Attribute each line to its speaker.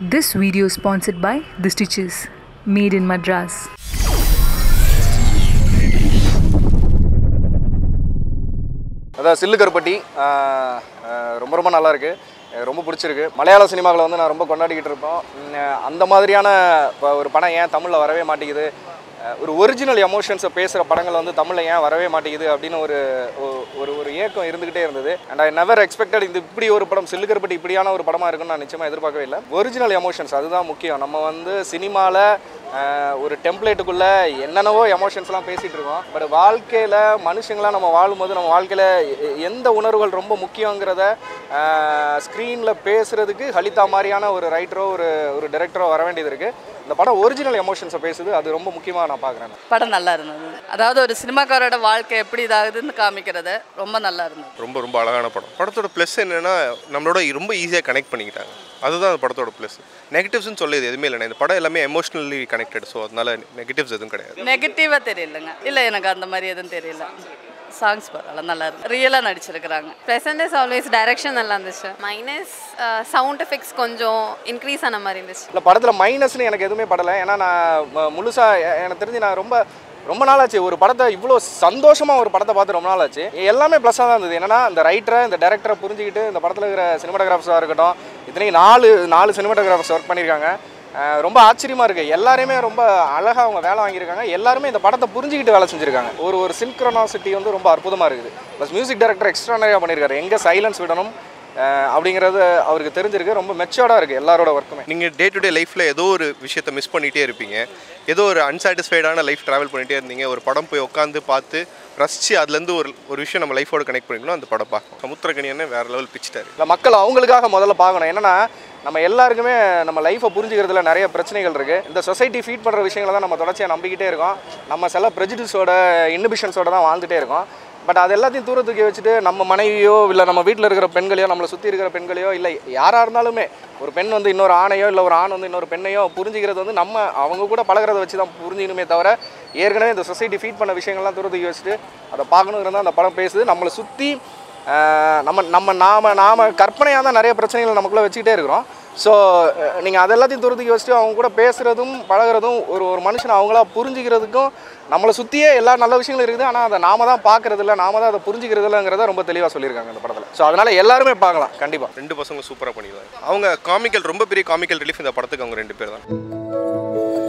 Speaker 1: This video is sponsored by The Stitches, made in Madras.
Speaker 2: அதான் சில்லு கருப்பட்டி ஆஹ், ஆஹ், ரொம்ப ரொம்ப நல்லா இருக்கு எனக்கு ரொம்ப பிடிச்சிருக்கு மலையாள சினிமாவில் வந்து நான் ரொம்ப கொண்டாடிக்கிட்டு இருப்போம் உம், அந்த மாதிரியான இப்ப ஒரு படம் ஏன் தமிழில் வரவே மாட்டேங்குது ஆஹ், ஒரு ஒரிஜினல் எமோஷன்ஸை பேசுகிற படங்கள் வந்து தமிழில் ஏன் வரவே மாட்டேங்குது அப்படின்னு ஒரு ஒ- ஒரு ஒரு ஏக்கம் இருந்துகிட்டே இருந்தது அண்ட் ஐ நெவர் எக்ஸ்பெக்டட் இது இப்படி ஒரு படம் சில்லு கருப்பட்டி இப்படியான ஒரு படமாக இருக்குன்னு நான் நிச்சயமாக எதிர்பார்க்கவே இல்லை ஒரிஜினல் எமோஷன்ஸ் அதுதான் முக்கியம் நம்ம வந்து சினிமாவில் ஒரு டெம்ப்ளேட்டுக்குள்ளே என்னென்னவோ எமோஷன்ஸ்லாம் பேசிகிட்டு இருக்கோம் பட் வாழ்க்கையில் மனுஷங்களாம் நம்ம வாழும்போது நம்ம வாழ்க்கையில் எ- எந்த உணர்வுகள் ரொம்ப முக்கியங்கிறத ஸ்க்ரீனில் பேசுகிறதுக்கு ஹலிதா மாதிரியான ஒரு ரைட்டரோ ஒரு ஒரு டைரக்டரோ வர வேண்டியது இருக்குது இந்த படம் ஒரிஜினல் எமோஷன்ஸை பேசுது அது ரொம்ப முக்கியமாக நான் பார்க்குறேன்
Speaker 3: படம் நல்லா இருந்தது அதாவது ஒரு சினிமாக்காரோட வாழ்க்கை எப்படி இதாகுதுன்னு காமிக்கிறது ரொம்ப நல்லா இருந்தது
Speaker 4: ரொம்ப ரொம்ப அழகான படம் படத்தோட ப்ளஸ் என்னன்னா நம்மளோட ரொம்ப ஈஸியாக கனெக்ட் பண்ணிக்கிட்டாங்க அதுதான் அந்த படத்தோட ப்ளஸ் நெகட்டிவ்ஸ்னு சொல்லியது எதுவுமே இல்லை இந்த படம் எல்லாமே எமோஷனலி கனெக்டட் ஸோ அதனால நெகட்டிவ்ஸ் எதுவும் கிடையாது
Speaker 3: நெகட்டிவாக தெரியலங்க இல்லை எனக்கு அந்த மாதிரி எதுவும் தெரியல சாங்ஸ் பரவாயில்ல நல்லா இருக்கு ரியலாக நடிச்சிருக்கிறாங்க
Speaker 5: ப்ரெசன்ட் இஸ் ஆல்வேஸ் டைரக்ஷன் நல்லா இருந்துச்சு மைனஸ் சவுண்ட் எஃபெக்ட்ஸ் கொஞ்சம் இன்க்ரீஸ் ஆன மாதிரி இருந்துச்சு
Speaker 2: இல்லை படத்தில் மைனஸ்னு எனக்கு எதுவுமே படலை ஏன்னா நான் முழுசாக எனக்கு தெரிஞ்சு நான் ரொம்ப ரொம்ப நாளாச்சு ஒரு படத்தை இவ்வளோ சந்தோஷமாக ஒரு படத்தை பார்த்து ரொம்ப நாள் ஆச்சு எல்லாமே ப்ளஸ்ஸாக தான் இருந்தது என்னன்னா இந்த ரைட்டரை இந்த டேரக்டரை புரிஞ்சுக்கிட்டு இந்த படத்தில் இருக்கிற சினிமாட்டோகிராஃபர்ஸாக இருக்கட்டும் இத்தனைக்கு நாலு நாலு சினிமாட்டோகிராஃபர்ஸ் ஒர்க் பண்ணியிருக்காங்க அஹ் ரொம்ப ஆச்சரியமாக இருக்குது எல்லாருமே ரொம்ப அழகாக அவங்க வேலை வாங்கியிருக்காங்க எல்லாருமே இந்த படத்தை புரிஞ்சுக்கிட்டு வேலை செஞ்சுருக்காங்க ஒரு ஒரு சின்க்ரோனாசிட்டி வந்து ரொம்ப அற்புதமாக இருக்குது ப்ளஸ் மியூசிக் டைரக்டர் எக்ஸ்ட்ரா நிறையா பண்ணியிருக்காரு எங்கே சைலன்ஸ் விடணும் அஹ் அப்படிங்கிறது அவருக்கு தெரிஞ்சிருக்கு ரொம்ப மெச்சோர்டாக இருக்குது எல்லாரோட ஒர்க்குமே
Speaker 4: நீங்கள் டே டு டே லைஃப்பில் ஏதோ ஒரு விஷயத்தை மிஸ் பண்ணிகிட்டே இருப்பீங்க ஏதோ ஒரு அன்சாட்டிஸ்ஃபைடான லைஃப் ட்ராவல் பண்ணிகிட்டே இருந்தீங்க ஒரு படம் போய் உட்காந்து பார்த்து ரசித்து அதுலேருந்து ஒரு ஒரு விஷயம் நம்ம லைஃபோட கனெக்ட் பண்ணிக்கணும் அந்த படம் பார்க்கும் சமுத்திரக்கணியன்னு வேறு லெவல் பிச்சிட்டாரு
Speaker 2: இல்லை மக்கள் அவங்களுக்காக முதல்ல பார்க்கணும் என்னன்னா நம்ம எல்லாருக்குமே நம்ம லைஃப்பை புரிஞ்சுக்கிறதுல நிறைய பிரச்சனைகள் இருக்குது இந்த சொசைட்டி ஃபீட் பண்ணுற விஷயங்களை தான் நம்ம தொடர்ச்சியாக நம்பிக்கிட்டே இருக்கோம் நம்ம சில ப்ரெஜிடிஸோட இன்னிபிஷன்ஸோட தான் வாழ்ந்துட்டே இருக்கோம் பட் அது எல்லாத்தையும் தூர தூக்கி வச்சுட்டு நம்ம மனைவியோ இல்லை நம்ம வீட்டில் இருக்கிற பெண்களையோ நம்மளை சுற்றி இருக்கிற பெண்களையோ இல்லை யாராக இருந்தாலுமே ஒரு பெண் வந்து இன்னொரு ஆணையோ இல்லை ஒரு ஆண் வந்து இன்னொரு பெண்ணையோ புரிஞ்சுக்கிறது வந்து நம்ம அவங்க கூட பழகுறத வச்சு தான் புரிஞ்சுக்கணுமே தவிர ஏற்கனவே இந்த சொசைட்டி ஃபீட் பண்ண விஷயங்கள்லாம் தூர தூக்கி வச்சுட்டு அதை பார்க்கணுங்கிறது அந்த படம் பேசுது நம்மளை சுற்றி ஆஹ் நம்ம நம்ம நாம நாம கற்பனையாக தான் நிறைய பிரச்சனைகளை நமக்குள்ளே வச்சுக்கிட்டே இருக்கிறோம் ஸோ நீங்கள் அது எல்லாத்தையும் துரத்துக்கி வச்சுட்டு அவங்க கூட பேசுகிறதும் பழகுறதும் ஒரு ஒரு மனுஷனை அவங்களா புரிஞ்சுக்கிறதுக்கும் நம்மளை சுற்றியே எல்லா நல்ல விஷயங்களும் இருக்குது ஆனால் அதை நாம தான் பார்க்கறது இல்லை நாம தான் அதை புரிஞ்சுக்கிறது இல்லைங்கிறத ரொம்ப தெளிவாக சொல்லியிருக்காங்க இந்த படத்தில் ஸோ அதனால் எல்லாருமே பார்க்கலாம் கண்டிப்பாக
Speaker 4: ரெண்டு பசங்களும் சூப்பராக பண்ணிடுவாங்க அவங்க காமிக்கல் ரொம்ப பெரிய காமிக்கல் ரிலீஃப் இந்த படத்துக்கு அவங்க ரெண்டு பேர் தான்